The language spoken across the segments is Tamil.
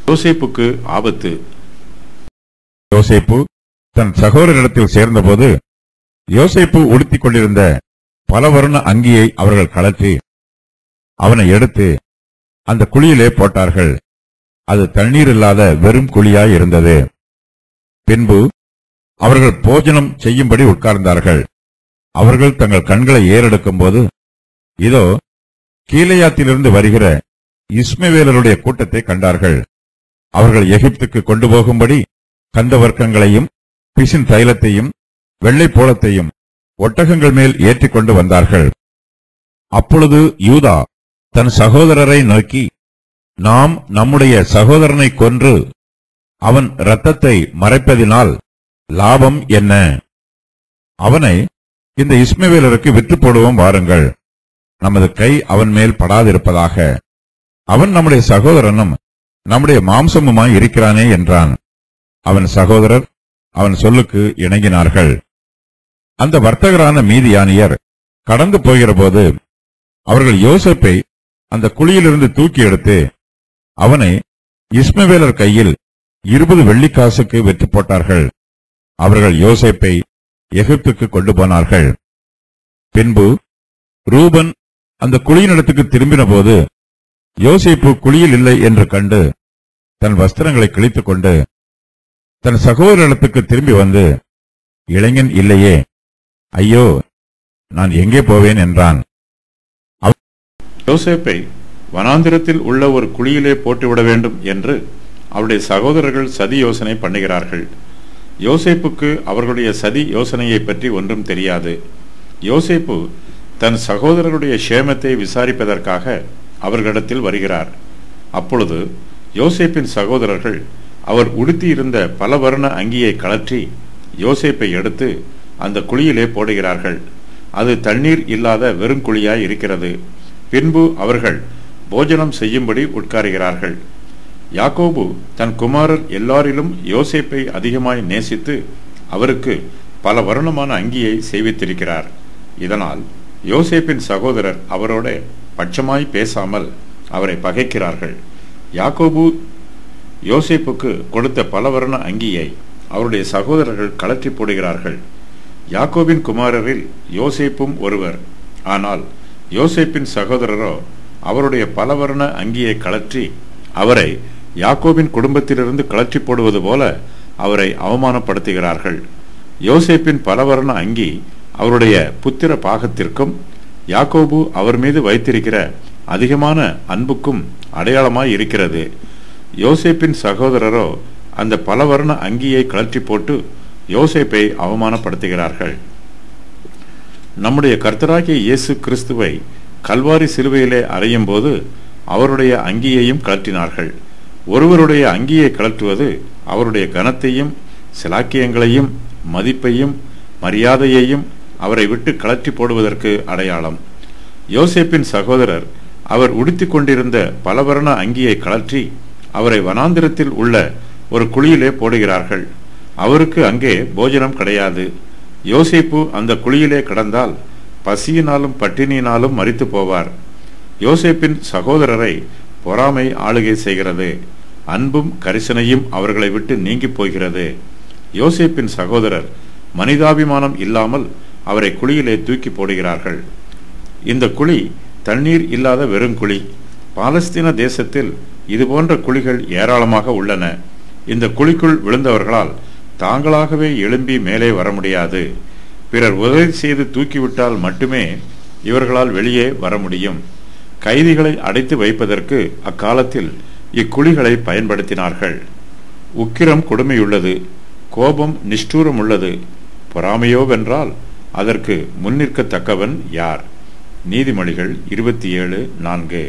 யோசேப்புக்கு ஆபத்து யோசேப்பு தன் சகோதரரிடத்தில் சேர்ந்தபோது யோசேப்பு உடுத்திக் கொண்டிருந்த பல வர்ண அங்கியை அவர்கள் கழற்றி அவனை எடுத்து அந்த குழியிலே போட்டார்கள் அது தண்ணீர் இல்லாத வெறும் குழியாய் இருந்தது பின்பு அவர்கள் போஜனம் செய்யும்படி உட்கார்ந்தார்கள் அவர்கள் தங்கள் கண்களை ஏறெடுக்கும் போது இதோ கீலேயாத்திலிருந்து வருகிற இஸ்மவேலருடைய கூட்டத்தை கண்டார்கள் அவர்கள் எகிப்துக்கு கொண்டு போகும்படி கந்தவர்க்கங்களையும் பிசின் தைலத்தையும் வெள்ளை போலத்தையும் ஒட்டகங்கள் மேல் ஏற்றிக் கொண்டு வந்தார்கள் அப்பொழுது யூதா தன் சகோதரரை நோக்கி நாம் நம்முடைய சகோதரனை கொன்று அவன் இரத்தத்தை மறைப்பதினால் லாபம் என்ன அவனை இந்த இஸ்மவேலருக்கு விற்று போடுவோம் வாருங்கள் நமது கை அவன் மேல் படாதிருப்பதாக அவன் நம்முடைய சகோதரனும் நம்முடைய மாம்சமுமாய் இருக்கிறானே என்றான் அவன் சகோதரர் அவன் சொல்லுக்கு இணங்கினார்கள் அந்த வர்த்தகரான மீதியானியர் கடந்து போகிறபோது அவர்கள் யோசேப்பை அந்த குழியிலிருந்து தூக்கி எடுத்து அவனை இஸ்மவேலர் கையில் இருபது வெள்ளிக்காசுக்கு வெற்றி போட்டார்கள் அவர்கள் யோசேப்பை எகிப்துக்கு கொண்டு போனார்கள் பின்பு ரூபன் அந்த குழியினிடத்துக்கு திரும்பின போது யோசேப்பு குழியில் இல்லை என்று கண்டு தன் வஸ்திரங்களை கிழித்துக் கொண்டு தன் சகோதரத்துக்கு திரும்பி வந்து இளைஞன் இல்லையே ஐயோ நான் எங்கே போவேன் என்றான் யோசேப்பை வனாந்திரத்தில் உள்ள ஒரு குழியிலே போட்டுவிட வேண்டும் என்று அவருடைய சகோதரர்கள் சதி யோசனை பண்ணுகிறார்கள் யோசேப்புக்கு அவர்களுடைய சதி யோசனையை பற்றி ஒன்றும் தெரியாது யோசேப்பு தன் சகோதரருடைய சேமத்தை விசாரிப்பதற்காக அவர்களிடத்தில் வருகிறார் அப்பொழுது யோசேப்பின் சகோதரர்கள் அவர் உடுத்தியிருந்த பல வர்ண அங்கியை கழற்றி யோசேப்பை எடுத்து அந்த குழியிலே போடுகிறார்கள் அது தண்ணீர் இல்லாத வெறும் குழியாய் இருக்கிறது பின்பு அவர்கள் போஜனம் செய்யும்படி உட்காருகிறார்கள் யாக்கோபு தன் குமாரர் எல்லாரிலும் யோசேப்பை அதிகமாய் நேசித்து அவருக்கு பல வருணமான அங்கியை செய்வித்திருக்கிறார் இதனால் யோசேப்பின் சகோதரர் அவரோட பட்சமாய் பேசாமல் அவரை பகைக்கிறார்கள் யாக்கோபு யோசேப்புக்கு கொடுத்த பலவர்ண அங்கியை அவருடைய சகோதரர்கள் கலற்றி போடுகிறார்கள் யாக்கோபின் குமாரரில் யோசேப்பும் ஒருவர் ஆனால் யோசேப்பின் சகோதரரோ அவருடைய பலவர்ண அங்கியை கலற்றி அவரை யாக்கோபின் குடும்பத்திலிருந்து கலற்றி போடுவது போல அவரை அவமானப்படுத்துகிறார்கள் யோசேப்பின் பலவர்ண அங்கி அவருடைய புத்திர பாகத்திற்கும் யாக்கோபு அவர் மீது வைத்திருக்கிற அதிகமான அன்புக்கும் அடையாளமாய் இருக்கிறது யோசேப்பின் சகோதரரோ அந்த பலவர்ண அங்கியை கழற்றி போட்டு யோசேப்பை அவமானப்படுத்துகிறார்கள் நம்முடைய கர்த்தராகிய இயேசு கிறிஸ்துவை கல்வாரி சிலுவையிலே அறையும் போது அவருடைய அங்கியையும் கழற்றினார்கள் ஒருவருடைய அங்கியை கழற்றுவது அவருடைய கனத்தையும் சிலாக்கியங்களையும் மதிப்பையும் மரியாதையையும் அவரை விட்டு கழற்றி போடுவதற்கு அடையாளம் யோசேப்பின் சகோதரர் அவர் உடுத்திக் கொண்டிருந்த பலவர்ண அங்கியை கழற்றி அவரை வனாந்திரத்தில் உள்ள ஒரு குழியிலே போடுகிறார்கள் அவருக்கு அங்கே போஜனம் கிடையாது யோசேப்பு அந்த குழியிலே கிடந்தால் பசியினாலும் பட்டினியினாலும் மறித்து போவார் யோசேப்பின் சகோதரரை பொறாமை ஆளுகை செய்கிறது அன்பும் கரிசனையும் அவர்களை விட்டு நீங்கி போகிறது யோசேப்பின் சகோதரர் மனிதாபிமானம் இல்லாமல் அவரை குழியிலே தூக்கி போடுகிறார்கள் இந்த குழி தண்ணீர் இல்லாத வெறும் குழி பாலஸ்தீன தேசத்தில் இதுபோன்ற குழிகள் ஏராளமாக உள்ளன இந்த குழிக்குள் விழுந்தவர்களால் தாங்களாகவே எழும்பி மேலே வர முடியாது பிறர் உதவி செய்து தூக்கிவிட்டால் மட்டுமே இவர்களால் வெளியே வர முடியும் கைதிகளை அடைத்து வைப்பதற்கு அக்காலத்தில் இக்குழிகளை பயன்படுத்தினார்கள் உக்கிரம் கொடுமையுள்ளது கோபம் நிஷ்டூரம் உள்ளது பொறாமையோவென்றால் அதற்கு முன்னிற்கத்தக்கவன் யார் நீதிமொழிகள் இருபத்தி ஏழு நான்கு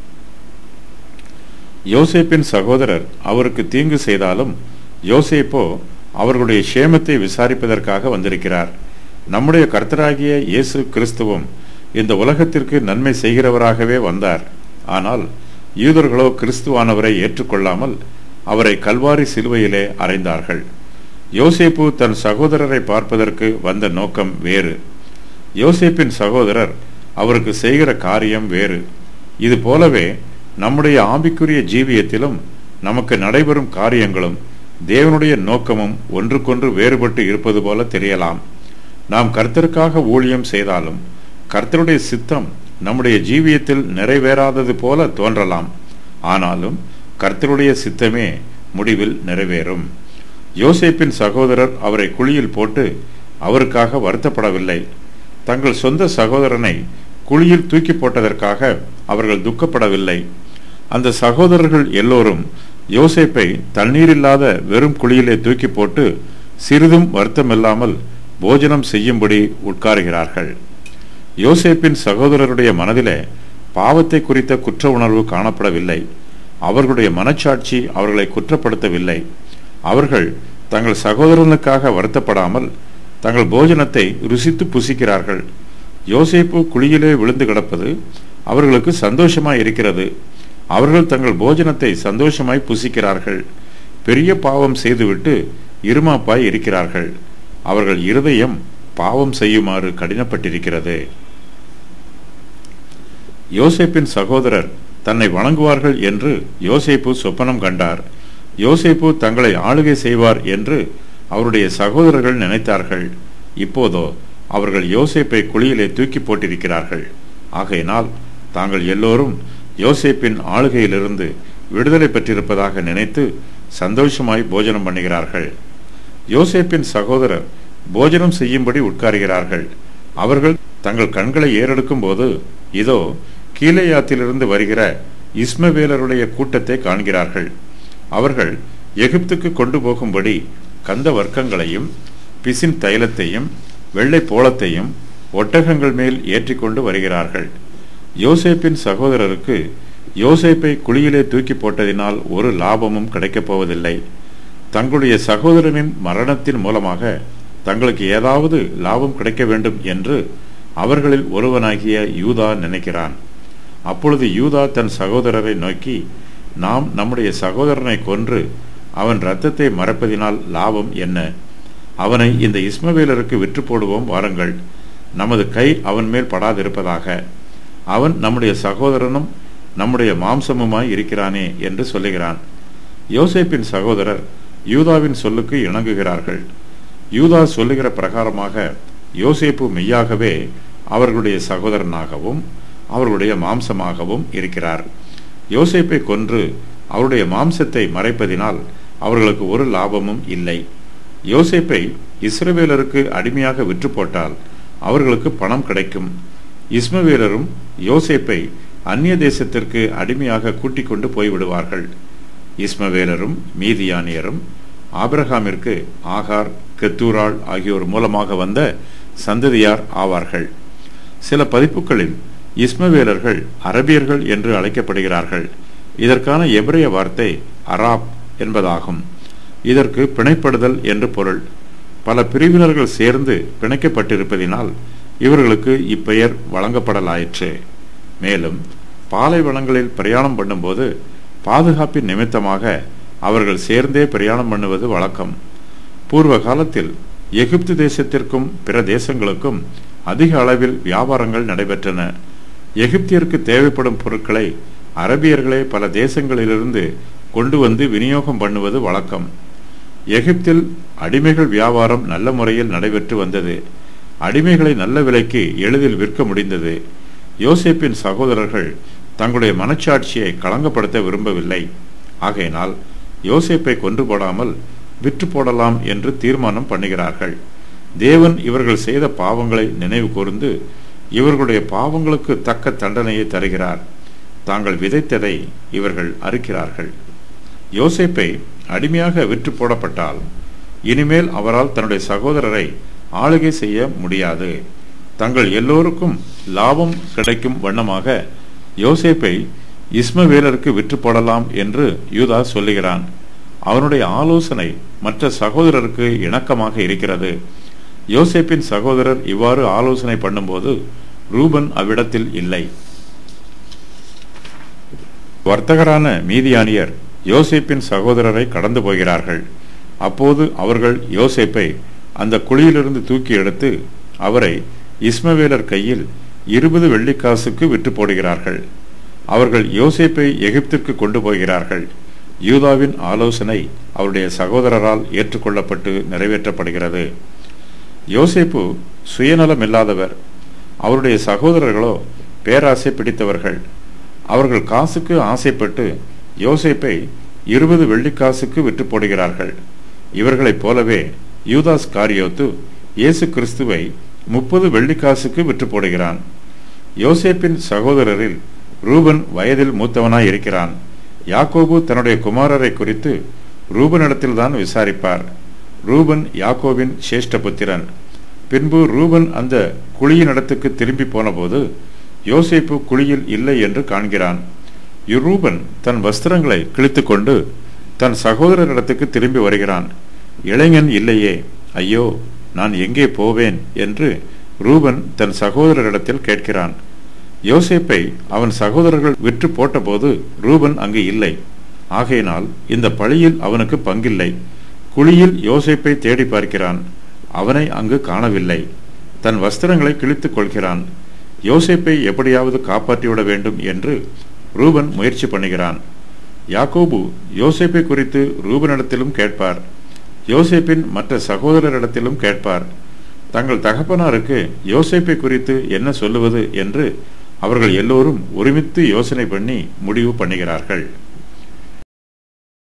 யோசேப்பின் சகோதரர் அவருக்கு தீங்கு செய்தாலும் யோசேப்போ அவர்களுடைய சேமத்தை விசாரிப்பதற்காக வந்திருக்கிறார் நம்முடைய கர்த்தராகிய இயேசு கிறிஸ்துவும் இந்த உலகத்திற்கு நன்மை செய்கிறவராகவே வந்தார் ஆனால் யூதர்களோ கிறிஸ்துவானவரை ஏற்றுக்கொள்ளாமல் அவரை கல்வாரி சிலுவையிலே அறைந்தார்கள் யோசேப்பு தன் சகோதரரை பார்ப்பதற்கு வந்த நோக்கம் வேறு யோசேப்பின் சகோதரர் அவருக்கு செய்கிற காரியம் வேறு இது போலவே நம்முடைய ஆம்பிக்குரிய ஜீவியத்திலும் நமக்கு நடைபெறும் காரியங்களும் தேவனுடைய நோக்கமும் ஒன்றுக்கொன்று வேறுபட்டு இருப்பது போல தெரியலாம் நாம் கர்த்தருக்காக ஊழியம் செய்தாலும் கர்த்தருடைய சித்தம் நம்முடைய ஜீவியத்தில் நிறைவேறாதது போல தோன்றலாம் ஆனாலும் கர்த்தருடைய சித்தமே முடிவில் நிறைவேறும் யோசேப்பின் சகோதரர் அவரை குழியில் போட்டு அவருக்காக வருத்தப்படவில்லை தங்கள் சொந்த சகோதரனை குழியில் தூக்கி போட்டதற்காக அவர்கள் துக்கப்படவில்லை அந்த சகோதரர்கள் எல்லோரும் யோசேப்பை தண்ணீரில்லாத வெறும் குழியிலே தூக்கி போட்டு சிறிதும் வருத்தமில்லாமல் போஜனம் செய்யும்படி உட்காருகிறார்கள் யோசேப்பின் சகோதரருடைய மனதிலே பாவத்தை குறித்த குற்ற உணர்வு காணப்படவில்லை அவர்களுடைய மனச்சாட்சி அவர்களை குற்றப்படுத்தவில்லை அவர்கள் தங்கள் சகோதரனுக்காக வருத்தப்படாமல் தங்கள் போஜனத்தை ருசித்து புசிக்கிறார்கள் யோசேப்பு குழியிலே விழுந்து கிடப்பது அவர்களுக்கு சந்தோஷமாய் இருக்கிறது அவர்கள் தங்கள் போஜனத்தை சந்தோஷமாய் புசிக்கிறார்கள் பெரிய பாவம் செய்துவிட்டு இருமாப்பாய் இருக்கிறார்கள் அவர்கள் இருதயம் பாவம் செய்யுமாறு கடினப்பட்டிருக்கிறது யோசேப்பின் சகோதரர் தன்னை வணங்குவார்கள் என்று யோசேப்பு சொப்பனம் கண்டார் யோசேப்பு தங்களை ஆளுகை செய்வார் என்று அவருடைய சகோதரர்கள் நினைத்தார்கள் இப்போதோ அவர்கள் யோசேப்பை குழியிலே தூக்கி போட்டிருக்கிறார்கள் ஆகையினால் தாங்கள் எல்லோரும் யோசேப்பின் ஆளுகையிலிருந்து விடுதலை பெற்றிருப்பதாக நினைத்து சந்தோஷமாய் போஜனம் பண்ணுகிறார்கள் யோசேப்பின் சகோதரர் போஜனம் செய்யும்படி உட்காருகிறார்கள் அவர்கள் தங்கள் கண்களை ஏறெடுக்கும் போது இதோ கீழேயாத்திலிருந்து வருகிற இஸ்மவேலருடைய கூட்டத்தை காண்கிறார்கள் அவர்கள் எகிப்துக்கு கொண்டு போகும்படி கந்த வர்க்கங்களையும் பிசின் தைலத்தையும் வெள்ளை போளத்தையும் ஒட்டகங்கள் மேல் ஏற்றிக்கொண்டு வருகிறார்கள் யோசேப்பின் சகோதரருக்கு யோசேப்பை குழியிலே தூக்கி போட்டதினால் ஒரு லாபமும் கிடைக்கப் போவதில்லை தங்களுடைய சகோதரனின் மரணத்தின் மூலமாக தங்களுக்கு ஏதாவது லாபம் கிடைக்க வேண்டும் என்று அவர்களில் ஒருவனாகிய யூதா நினைக்கிறான் அப்பொழுது யூதா தன் சகோதரரை நோக்கி நாம் நம்முடைய சகோதரனை கொன்று அவன் இரத்தத்தை மறைப்பதினால் லாபம் என்ன அவனை இந்த இஸ்மவேலருக்கு விற்று போடுவோம் வாருங்கள் நமது கை அவன் மேல் படாதிருப்பதாக அவன் நம்முடைய சகோதரனும் நம்முடைய மாம்சமுமாய் இருக்கிறானே என்று சொல்லுகிறான் யோசேப்பின் சகோதரர் யூதாவின் சொல்லுக்கு இணங்குகிறார்கள் யூதா சொல்லுகிற பிரகாரமாக யோசேப்பு மெய்யாகவே அவர்களுடைய சகோதரனாகவும் அவர்களுடைய மாம்சமாகவும் இருக்கிறார் யோசேப்பை கொன்று அவருடைய மாம்சத்தை மறைப்பதினால் அவர்களுக்கு ஒரு லாபமும் இல்லை யோசேப்பை இஸ்ரவேலருக்கு அடிமையாக விற்று போட்டால் அவர்களுக்கு பணம் கிடைக்கும் இஸ்மவேலரும் யோசேப்பை அந்நிய தேசத்திற்கு அடிமையாக கூட்டிக் கொண்டு போய்விடுவார்கள் இஸ்மவேலரும் மீதியானியரும் ஆபிரகாமிற்கு ஆகார் கெத்தூராள் ஆகியோர் மூலமாக வந்த சந்ததியார் ஆவார்கள் சில பதிப்புகளில் இஸ்மவேலர்கள் அரபியர்கள் என்று அழைக்கப்படுகிறார்கள் இதற்கான எபிரேய வார்த்தை அராப் என்பதாகும் இதற்கு பிணைப்படுதல் என்று பொருள் பல பிரிவினர்கள் சேர்ந்து பிணைக்கப்பட்டிருப்பதினால் இவர்களுக்கு இப்பெயர் வழங்கப்படலாயிற்று மேலும் பாலைவனங்களில் பிரயாணம் பண்ணும்போது பாதுகாப்பின் நிமித்தமாக அவர்கள் சேர்ந்தே பிரயாணம் பண்ணுவது வழக்கம் பூர்வ காலத்தில் எகிப்து தேசத்திற்கும் பிற தேசங்களுக்கும் அதிக அளவில் வியாபாரங்கள் நடைபெற்றன எகிப்தியருக்கு தேவைப்படும் பொருட்களை அரபியர்களே பல தேசங்களிலிருந்து கொண்டு வந்து விநியோகம் பண்ணுவது வழக்கம் எகிப்தில் அடிமைகள் வியாபாரம் நல்ல முறையில் நடைபெற்று வந்தது அடிமைகளை நல்ல விலைக்கு எளிதில் விற்க முடிந்தது யோசேப்பின் சகோதரர்கள் தங்களுடைய மனச்சாட்சியை களங்கப்படுத்த விரும்பவில்லை ஆகையினால் யோசேப்பை கொன்று போடாமல் விற்று போடலாம் என்று தீர்மானம் பண்ணுகிறார்கள் தேவன் இவர்கள் செய்த பாவங்களை நினைவு கூர்ந்து இவர்களுடைய பாவங்களுக்கு தக்க தண்டனையை தருகிறார் தாங்கள் விதைத்ததை இவர்கள் அறுக்கிறார்கள் யோசேப்பை அடிமையாக விற்று போடப்பட்டால் இனிமேல் அவரால் தன்னுடைய சகோதரரை ஆளுகை செய்ய முடியாது தங்கள் எல்லோருக்கும் லாபம் கிடைக்கும் வண்ணமாக யோசேப்பை இஸ்மவேலருக்கு விற்று போடலாம் என்று யூதா சொல்லுகிறான் அவனுடைய ஆலோசனை மற்ற சகோதரருக்கு இணக்கமாக இருக்கிறது யோசேப்பின் சகோதரர் இவ்வாறு ஆலோசனை பண்ணும்போது ரூபன் அவ்விடத்தில் இல்லை வர்த்தகரான மீதியானியர் யோசேப்பின் சகோதரரை கடந்து போகிறார்கள் அப்போது அவர்கள் யோசேப்பை அந்த குழியிலிருந்து தூக்கி எடுத்து அவரை இஸ்மவேலர் கையில் இருபது வெள்ளிக்காசுக்கு விற்று போடுகிறார்கள் அவர்கள் யோசேப்பை எகிப்திற்கு கொண்டு போகிறார்கள் யூதாவின் ஆலோசனை அவருடைய சகோதரரால் ஏற்றுக்கொள்ளப்பட்டு நிறைவேற்றப்படுகிறது யோசேப்பு சுயநலமில்லாதவர் அவருடைய சகோதரர்களோ பேராசை பிடித்தவர்கள் அவர்கள் காசுக்கு ஆசைப்பட்டு யோசேப்பை இருபது வெள்ளிக்காசுக்கு விற்று போடுகிறார்கள் இவர்களைப் போலவே யூதாஸ் காரியோத்து இயேசு கிறிஸ்துவை முப்பது வெள்ளிக்காசுக்கு விற்று போடுகிறான் யோசேப்பின் சகோதரரில் ரூபன் வயதில் மூத்தவனாய் இருக்கிறான் யாக்கோபு தன்னுடைய குமாரரை குறித்து ரூபனிடத்தில்தான் விசாரிப்பார் ரூபன் யாக்கோபின் சேஷ்ட புத்திரன் பின்பு ரூபன் அந்த குழியினிடத்துக்கு திரும்பி போனபோது யோசேப்பு குழியில் இல்லை என்று காண்கிறான் இரூபன் தன் வஸ்திரங்களை கிழித்துக்கொண்டு தன் சகோதரரிடத்துக்கு திரும்பி வருகிறான் இளைஞன் இல்லையே ஐயோ நான் எங்கே போவேன் என்று ரூபன் தன் சகோதரரிடத்தில் கேட்கிறான் யோசேப்பை அவன் சகோதரர்கள் விற்று போட்டபோது ரூபன் அங்கு இல்லை ஆகையினால் இந்த பழியில் அவனுக்கு பங்கில்லை குழியில் யோசேப்பை தேடி பார்க்கிறான் அவனை அங்கு காணவில்லை தன் வஸ்திரங்களை கிழித்துக் கொள்கிறான் யோசேப்பை எப்படியாவது காப்பாற்றிவிட வேண்டும் என்று ரூபன் முயற்சி பண்ணுகிறான் யாக்கோபு யோசேப்பை குறித்து ரூபனிடத்திலும் கேட்பார் யோசேப்பின் மற்ற சகோதரரிடத்திலும் கேட்பார் தங்கள் தகப்பனாருக்கு யோசேப்பை குறித்து என்ன சொல்லுவது என்று அவர்கள் எல்லோரும் ஒருமித்து யோசனை பண்ணி முடிவு பண்ணுகிறார்கள்